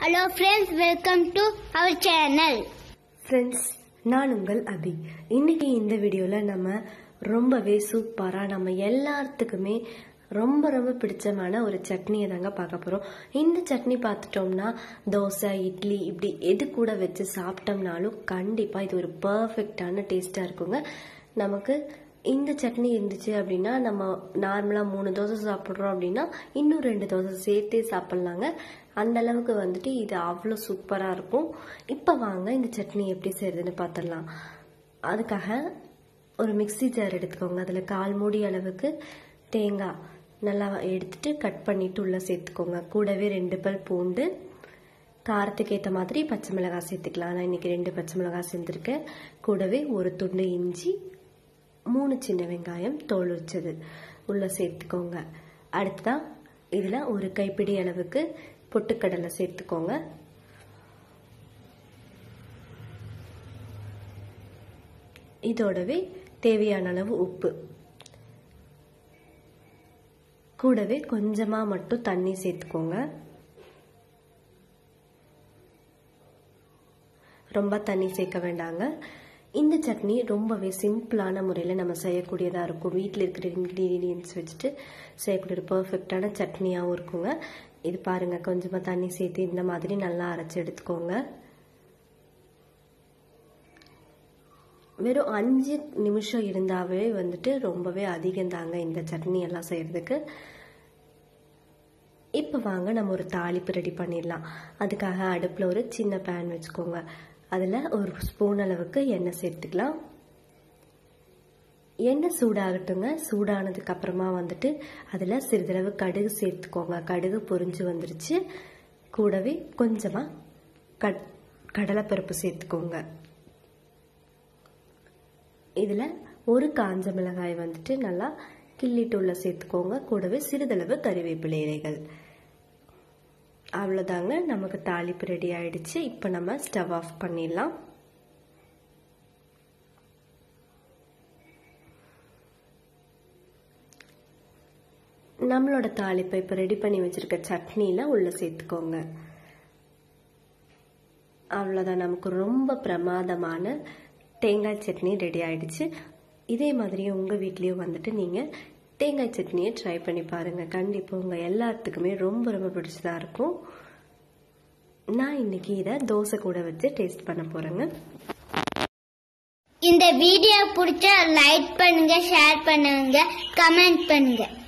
Hello friends, welcome to our channel. Friends நான் உங்கள் அபி இன்னைக்கு இந்த வீடியோவில் நம்ம ரொம்பவே சூப்பராக நம்ம எல்லாத்துக்குமே ரொம்ப ரொம்ப பிடிச்சமான ஒரு சட்னியை தாங்க பார்க்க போகிறோம் இந்த சட்னி பார்த்துட்டோம்னா தோசை இட்லி இப்படி எது கூட வச்சு சாப்பிட்டோம்னாலும் கண்டிப்பாக இது ஒரு பர்ஃபெக்டான டேஸ்ட்டாக இருக்குங்க நமக்கு இந்த சட்னி இருந்துச்சு அப்படின்னா நம்ம நார்மலாக மூணு தோசை சாப்பிட்றோம் அப்படின்னா இன்னும் ரெண்டு தோசை சேர்த்தே சாப்பிட்லாங்க அந்த அளவுக்கு வந்துட்டு இது அவ்வளோ சூப்பராக இருக்கும் இப்போ வாங்க இந்த சட்னி எப்படி செய்யறதுன்னு பார்த்துடலாம் அதுக்காக ஒரு மிக்ஸி ஜார் எடுத்துக்கோங்க அதில் கால் மூடி அளவுக்கு தேங்காய் நல்லா எடுத்துட்டு கட் பண்ணிட்டு உள்ளே சேர்த்துக்கோங்க கூடவே ரெண்டு பல் பூண்டு காரத்துக்கு ஏற்ற மாதிரி பச்சை மிளகாய் சேர்த்துக்கலாம் நான் இன்னைக்கு ரெண்டு பச்சை மிளகாய் சேர்த்துருக்கேன் கூடவே ஒரு துண்டு இஞ்சி மூணு சின்ன வெங்காயம் தோல் உரிச்சது உள்ள சேர்த்துக்கோங்க அடுத்ததான் இதில் ஒரு கைப்பிடி அளவுக்கு பொட்டுக்கடலை சேர்த்துக்கோங்க இதோடவே தேவையான அளவு உப்பு கூடவே கொஞ்சமாக மட்டும் தண்ணி சேர்த்துக்கோங்க ரொம்ப தண்ணி சேர்க்க வேண்டாங்க இந்த சட்னி ரொம்பவே சிம்பிளான முறையில் நம்ம செய்யக்கூடியதாக இருக்கும் வீட்டில் இருக்கிற இன்க்ரீடியன்ஸ் வச்சுட்டு செய்யக்கூடிய ஒரு பர்ஃபெக்டான சட்னியாகவும் இருக்குங்க இது பாருங்க கொஞ்சமாக தண்ணி சேர்த்து இந்த மாதிரி நல்லா அரைச்சி எடுத்துக்கோங்க வெறும் அஞ்சு நிமிஷம் இருந்தாவே வந்துட்டு ரொம்பவே அதிகம்தாங்க இந்த சட்னி எல்லாம் செய்யறதுக்கு இப்போ வாங்க நம்ம ஒரு தாளிப்பு ரெடி பண்ணிடலாம் அதுக்காக அடுப்பில் ஒரு சின்ன பேன் வச்சுக்கோங்க அதில் ஒரு ஸ்பூன் அளவுக்கு எண்ணெய் சேர்த்துக்கலாம் எண்ணெய் சூடாகட்டுங்க சூடானதுக்கு அப்புறமா வந்துட்டு அதில் சிறிதளவு கடுகு சேர்த்துக்கோங்க கடுகு பொரிஞ்சு வந்துருச்சு கூடவே கொஞ்சமாக கட் கடலைப்பருப்பு சேர்த்துக்கோங்க இதில் ஒரு காஞ்ச மிளகாய் வந்துட்டு நல்லா கிள்ளிட்டு உள்ள சேர்த்துக்கோங்க கூடவே சிறிதளவு கறிவேப்பிலை இலைகள் அவ்வளோதாங்க நமக்கு தாளிப்பு ரெடி ஆயிடுச்சு இப்போ நம்ம ஸ்டவ் ஆஃப் பண்ணிடலாம் நம்மளோட தாளிப்பை இப்போ ரெடி பண்ணி வச்சிருக்க சட்னியில் உள்ள சேர்த்துக்கோங்க அவ்வளோதான் நமக்கு ரொம்ப பிரமாதமான தேங்காய் சட்னி ரெடி ஆயிடுச்சு இதே மாதிரியே உங்கள் வீட்லேயும் வந்துட்டு நீங்கள் தேங்காய் சட்னியை ட்ரை பண்ணி பாருங்கள் கண்டிப்பாக உங்கள் எல்லாத்துக்குமே ரொம்ப ரொம்ப பிடிச்சதாக இருக்கும் நான் இன்னைக்கு இதை தோசை கூட வச்சு டேஸ்ட் பண்ண போகிறேங்க இந்த வீடியோ பிடிச்சா லைக் பண்ணுங்க ஷேர் பண்ணுங்க கமெண்ட் பண்ணுங்க